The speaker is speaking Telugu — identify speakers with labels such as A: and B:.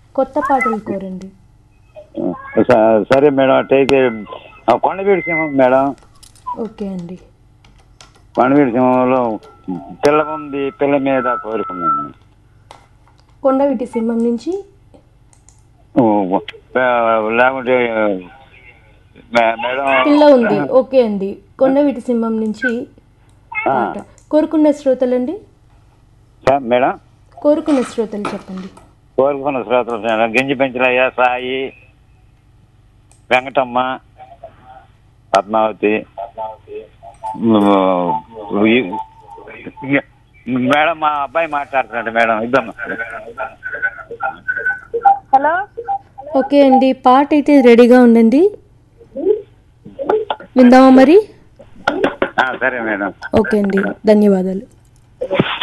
A: కొత్త పాటలు కోరండి
B: స- సరే మేడం అట్టయితే ఆ కొండవీడి సింహం మేడం
A: ఓకే అండి
B: కొండవీడి సింహంలో పిల్ల ఉంది పిల్ల మీద కోరుకున్నాను
A: కొండవిటి సింహం నుంచి
B: లేకుంటే మే- మేడం
A: పిల్ల ఉంది ఓకే అండి కొండవిటి సింహం నుంచి
B: ఆ,
A: పాట కోరుకున్న శ్రోతలండి
B: సార్ మేడం
A: కోరుకున్న శ్రోతలు చెప్పండి
B: కోరుకున్న శ్రోతలు మేడం గింజి పెంచలయ్య సాయి వెంకటమ్మ పద్మావతి ఉమ్, ఈ- మేడం మా అబ్బాయి మాట్లాడుతున్నాడు మేడం ఇద్దమ్మా
C: హలో
A: ఓకే అండి పాట అయితే రెడీగా ఉండండి విందామా మరి
B: ఆ, సరే మేడం
A: ఓకే అండి ధన్యవాదాలు